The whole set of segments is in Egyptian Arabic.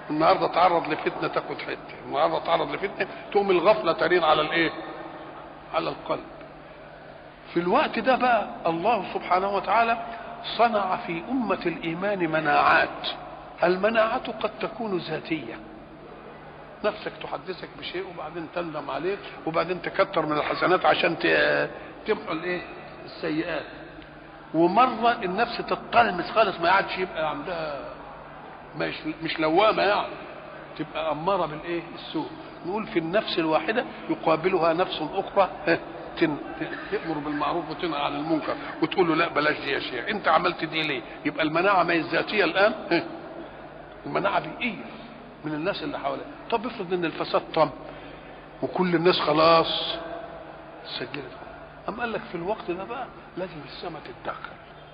النهارده تعرض لفتنه تاخد حته النهارده تعرض لفتنه تقوم الغفله ترين على الايه على القلب في الوقت ده بقى الله سبحانه وتعالى صنع في أمة الإيمان مناعات المناعة قد تكون ذاتية نفسك تحدثك بشيء وبعدين تندم عليه وبعدين تكتر من الحسنات عشان ت- تمحو الايه السيئات ومرة النفس تتطلمس خالص ما عادش يبقى عندها مش مش لوامة يعني تبقى أمارة بالإيه السوء نقول في النفس الواحدة يقابلها نفس أخرى ها، تن- تأمر بالمعروف وتنهى عن المنكر وتقول له لا بلاش دي يا شيخ أنت عملت دي ليه؟ يبقى المناعة ما هي الذاتية الآن ها، المناعة بيئية من الناس اللي حواليها طب افرض ان الفساد طم وكل الناس خلاص سجلت أم قال لك في الوقت ده بقى لازم السماء تتدخل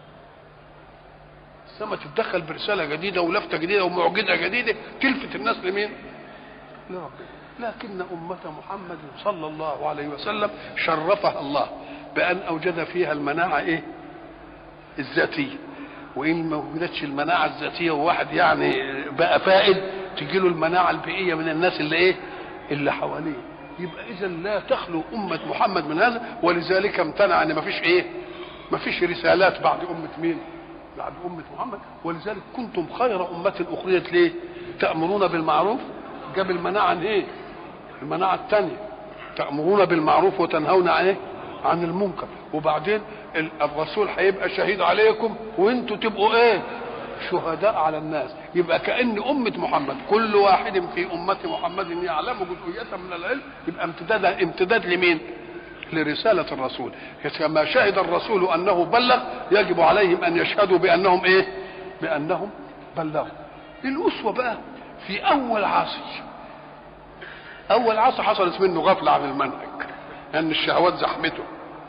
السماء تتدخل برسالة جديدة ولفتة جديدة ومعجزة جديدة تلفت الناس لمين؟ لربنا لكن أمة محمد صلى الله عليه وسلم شرفها الله بأن أوجد فيها المناعة إيه؟ الذاتية وإن ما وجدتش المناعة الذاتية وواحد يعني بقى فائد تجي له المناعة البيئية من الناس اللي إيه؟ اللي حواليه يبقى إذا لا تخلو أمة محمد من هذا ولذلك امتنع أن ما فيش إيه؟ ما فيش رسالات بعد أمة مين؟ بعد أمة محمد ولذلك كنتم خير أمة أخرجت ليه؟ تأمرون بالمعروف جاب المناعة عن إيه؟ المناعة الثانية تأمرون بالمعروف وتنهون عن إيه؟ عن المنكر وبعدين ال- الرسول هيبقى شهيد عليكم وانتوا تبقوا ايه شهداء على الناس يبقى كأن أمة محمد كل واحد في أمة محمد يعلم جزئية من العلم يبقى امتداد امتداد لمين؟ لرسالة الرسول كما شهد الرسول أنه بلغ يجب عليهم أن يشهدوا بأنهم إيه بأنهم بلغوا الأسوة بقى في أول عصر أول عصر حصلت منه غفلة عن المنهج لأن الشهوات زحمته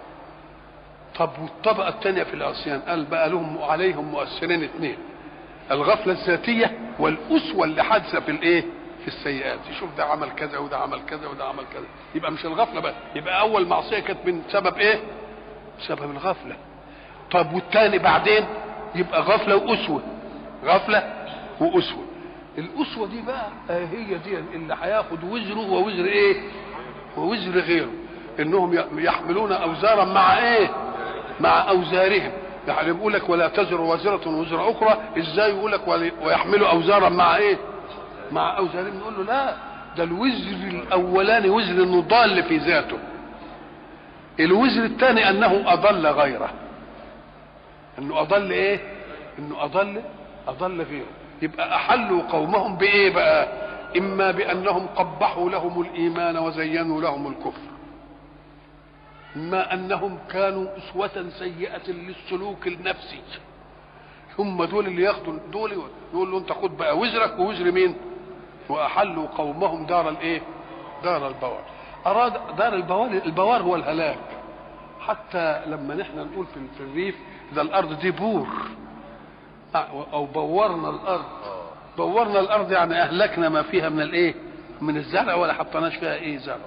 طب والطبقة الثانية في العصيان قال بقى لهم عليهم مؤثرين اثنين الغفلة الذاتية والأسوة اللي حادثة في الإيه؟ في السيئات يشوف ده عمل كذا وده عمل كذا وده عمل كذا يبقى مش الغفلة بس يبقى أول معصية كانت من سبب إيه؟ سبب الغفلة طب والتاني بعدين يبقى غفلة وأسوة غفلة وأسوة الأسوة دي بقى آه هي دي اللي هياخد وزره ووزر إيه؟ ووزر غيره إنهم يحملون أوزارا مع إيه؟ مع أوزارهم يعني بيقول لك ولا تزر وازرة وزر أخرى إزاي يقول لك ول- ويحملوا أوزارا مع إيه؟ مع أوزارهم نقول له لا ده الوزر الأولاني وزر إنه ضال في ذاته الوزر الثاني أنه أضل غيره انه اضل ايه انه اضل اضل غيره يبقى احلوا قومهم بايه بقى اما بانهم قبحوا لهم الايمان وزينوا لهم الكفر اما انهم كانوا اسوه سيئه للسلوك النفسي هم دول اللي ياخدوا دول يقول له انت خد بقى وزرك ووزر مين واحلوا قومهم دار الايه دار البوار اراد دار البوار البوار هو الهلاك حتى لما نحن نقول في في الريف ده الارض دي بور او بورنا الارض بورنا الارض يعني اهلكنا ما فيها من الايه من الزرع ولا حطيناش فيها ايه زرع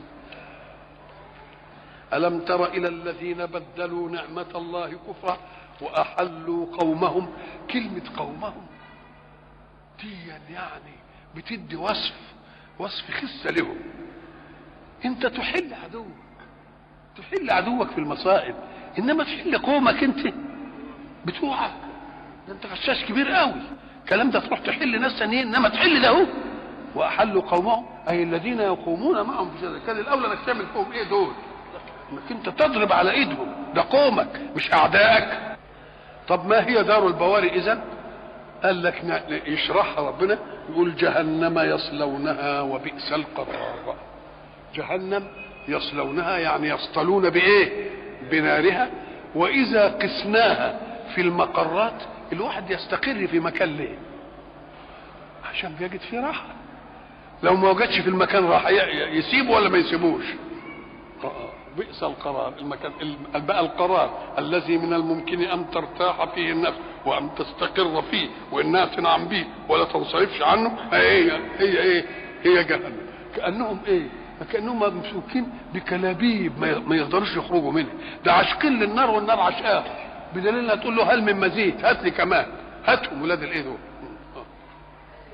الم تر الى الذين بدلوا نعمه الله كفرا واحلوا قومهم كلمه قومهم دي يعني بتدي وصف وصف خسه لهم انت تحل عدوك تحل عدوك في المصائب انما تحل قومك انت بتوعك ده انت غشاش كبير قوي الكلام ده تروح تحل ناس ثانيين انما تحل ده هو واحلوا قومهم اي الذين يقومون معهم في شر كان الاولى انك تعمل فيهم ايه دول انك انت تضرب على ايدهم ده قومك مش اعدائك طب ما هي دار البواري اذا قال لك ن- يشرحها ربنا يقول جهنم يصلونها وبئس القرار جهنم يصلونها يعني يصطلون بايه بنارها واذا قسناها في المقرات الواحد يستقر في مكان ليه عشان بيجد فيه راحه لو ما وجدش في المكان راحه ي- يسيبه ولا ما يسيبوش آه، بئس القرار المكان ال- بقى القرار الذي من الممكن ان ترتاح فيه النفس وان تستقر فيه وانها تنعم به ولا تنصرفش عنه هي هي ايه هي جهنم كانهم ايه كانهم ممسوكين بكلابيب ما ي- ما يقدروش يخرجوا منها ده عاشقين للنار والنار عشقاه بدليل انها تقول له هل من مزيد هات لي كمان هاتهم ولاد الايه دول